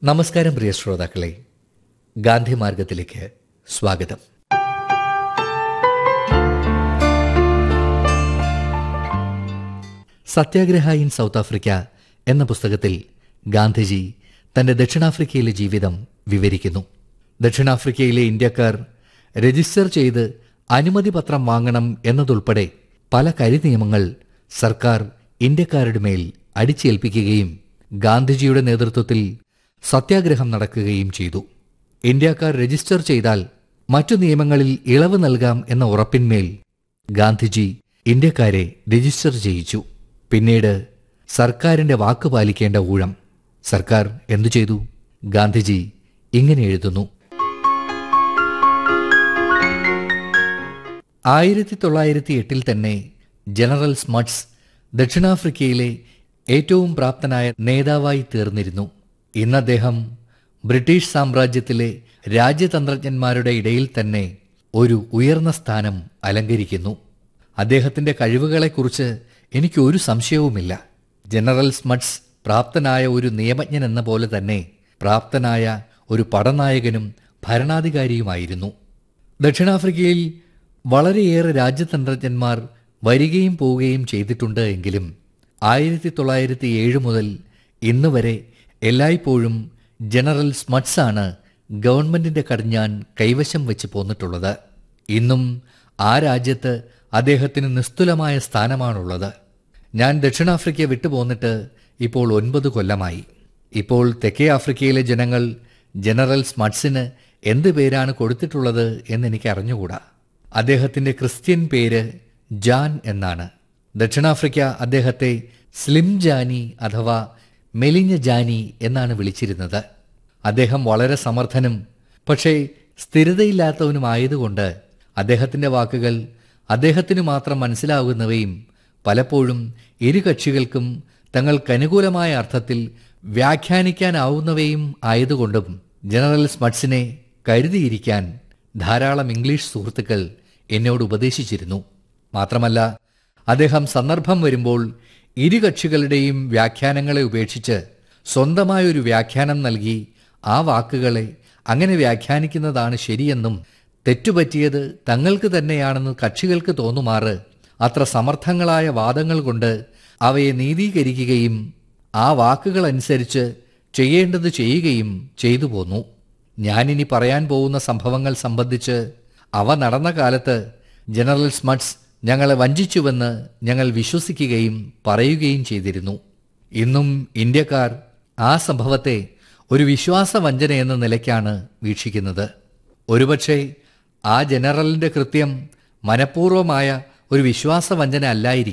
നമസ്കാരം പ്രിയ ശ്രോതാക്കളെ ഗാന്ധി മാർഗത്തിലേക്ക് സ്വാഗതം സത്യാഗ്രഹ ഇൻ സൗത്ത് ആഫ്രിക്ക എന്ന പുസ്തകത്തിൽ ഗാന്ധിജി തന്റെ ദക്ഷിണാഫ്രിക്കയിലെ ജീവിതം വിവരിക്കുന്നു ദക്ഷിണാഫ്രിക്കയിലെ ഇന്ത്യക്കാർ രജിസ്റ്റർ ചെയ്ത് അനുമതി പത്രം വാങ്ങണം എന്നതുൾപ്പെടെ പല കരിനിയമങ്ങൾ സർക്കാർ ഇന്ത്യക്കാരുടെ മേൽ അടിച്ചേൽപ്പിക്കുകയും ഗാന്ധിജിയുടെ നേതൃത്വത്തിൽ സത്യാഗ്രഹം നടക്കുകയും ചെയ്തു ഇന്ത്യക്കാർ രജിസ്റ്റർ ചെയ്താൽ മറ്റു നിയമങ്ങളിൽ ഇളവ് നൽകാം എന്ന ഉറപ്പിന്മേൽ ഗാന്ധിജി ഇന്ത്യക്കാരെ രജിസ്റ്റർ ചെയ്യിച്ചു പിന്നീട് സർക്കാരിന്റെ വാക്ക് പാലിക്കേണ്ട ഊഴം സർക്കാർ എന്തു ചെയ്തു ഗാന്ധിജി ഇങ്ങനെ എഴുതുന്നു ആയിരത്തി തൊള്ളായിരത്തി എട്ടിൽ തന്നെ ജനറൽ സ്മട്സ് ദക്ഷിണാഫ്രിക്കയിലെ ഏറ്റവും പ്രാപ്തനായ നേതാവായി തീർന്നിരുന്നു ഇന്ന് അദ്ദേഹം ബ്രിട്ടീഷ് സാമ്രാജ്യത്തിലെ രാജ്യതന്ത്രജ്ഞന്മാരുടെ ഇടയിൽ തന്നെ ഒരു ഉയർന്ന സ്ഥാനം അലങ്കരിക്കുന്നു അദ്ദേഹത്തിന്റെ കഴിവുകളെക്കുറിച്ച് എനിക്ക് ഒരു സംശയവുമില്ല ജനറൽ സ്മട്സ് പ്രാപ്തനായ ഒരു നിയമജ്ഞൻ എന്ന പോലെ തന്നെ പ്രാപ്തനായ ഒരു പടനായകനും ഭരണാധികാരിയുമായിരുന്നു ദക്ഷിണാഫ്രിക്കയിൽ വളരെയേറെ രാജ്യതന്ത്രജ്ഞന്മാർ വരികയും പോവുകയും ചെയ്തിട്ടുണ്ട് എങ്കിലും ആയിരത്തി തൊള്ളായിരത്തി ഏഴ് മുതൽ ഇന്ന് വരെ എല്ലായ്പ്പോഴും ജനറൽ സ്മട്സ് ആണ് ഗവൺമെന്റിന്റെ കടിഞ്ഞാൻ കൈവശം വെച്ച് പോന്നിട്ടുള്ളത് ഇന്നും ആ രാജ്യത്ത് അദ്ദേഹത്തിന് നിസ്തുലമായ സ്ഥാനമാണുള്ളത് ഞാൻ ദക്ഷിണാഫ്രിക്ക വിട്ടുപോന്നിട്ട് ഇപ്പോൾ ഒൻപത് കൊല്ലമായി ഇപ്പോൾ തെക്കേ ആഫ്രിക്കയിലെ ജനങ്ങൾ ജനറൽ സ്മട്സിന് എന്ത് പേരാണ് കൊടുത്തിട്ടുള്ളത് എന്നെനിക്ക് അറിഞ്ഞുകൂടാ അദ്ദേഹത്തിന്റെ ക്രിസ്ത്യൻ പേര് ജാൻ എന്നാണ് ദക്ഷിണാഫ്രിക്ക അദ്ദേഹത്തെ സ്ലിം ജാനി അഥവാ മെലിഞ്ഞ ജാനി എന്നാണ് വിളിച്ചിരുന്നത് അദ്ദേഹം വളരെ സമർത്ഥനും പക്ഷേ സ്ഥിരതയില്ലാത്തവനുമായതുകൊണ്ട് അദ്ദേഹത്തിന്റെ വാക്കുകൾ അദ്ദേഹത്തിന് മാത്രം മനസ്സിലാകുന്നവയും പലപ്പോഴും ഇരു കക്ഷികൾക്കും തങ്ങൾക്കനുകൂലമായ അർത്ഥത്തിൽ വ്യാഖ്യാനിക്കാനാവുന്നവയും ആയതുകൊണ്ടും ജനറൽ സ്മട്സിനെ കരുതിയിരിക്കാൻ ധാരാളം ഇംഗ്ലീഷ് സുഹൃത്തുക്കൾ എന്നോട് ഉപദേശിച്ചിരുന്നു മാത്രമല്ല അദ്ദേഹം സന്ദർഭം വരുമ്പോൾ ഇരു കക്ഷികളുടെയും വ്യാഖ്യാനങ്ങളെ ഉപേക്ഷിച്ച് സ്വന്തമായൊരു വ്യാഖ്യാനം നൽകി ആ വാക്കുകളെ അങ്ങനെ വ്യാഖ്യാനിക്കുന്നതാണ് ശരിയെന്നും തെറ്റുപറ്റിയത് തങ്ങൾക്ക് തന്നെയാണെന്ന് കക്ഷികൾക്ക് തോന്നുമാറ് അത്ര സമർത്ഥങ്ങളായ വാദങ്ങൾ കൊണ്ട് അവയെ നീതീകരിക്കുകയും ആ വാക്കുകൾ അനുസരിച്ച് ചെയ്യേണ്ടത് ചെയ്യുകയും ചെയ്തു പോന്നു ഞാനിനി പറയാൻ പോകുന്ന സംഭവങ്ങൾ സംബന്ധിച്ച് അവ നടന്ന കാലത്ത് ജനറൽ സ്മട്സ് ഞങ്ങളെ വഞ്ചിച്ചുവെന്ന് ഞങ്ങൾ വിശ്വസിക്കുകയും പറയുകയും ചെയ്തിരുന്നു ഇന്നും ഇന്ത്യക്കാർ ആ സംഭവത്തെ ഒരു വിശ്വാസവഞ്ചന എന്ന നിലയ്ക്കാണ് വീക്ഷിക്കുന്നത് ഒരുപക്ഷെ ആ ജനറലിന്റെ കൃത്യം മനഃപൂർവമായ ഒരു വിശ്വാസവഞ്ചന അല്ലായിരിക്കും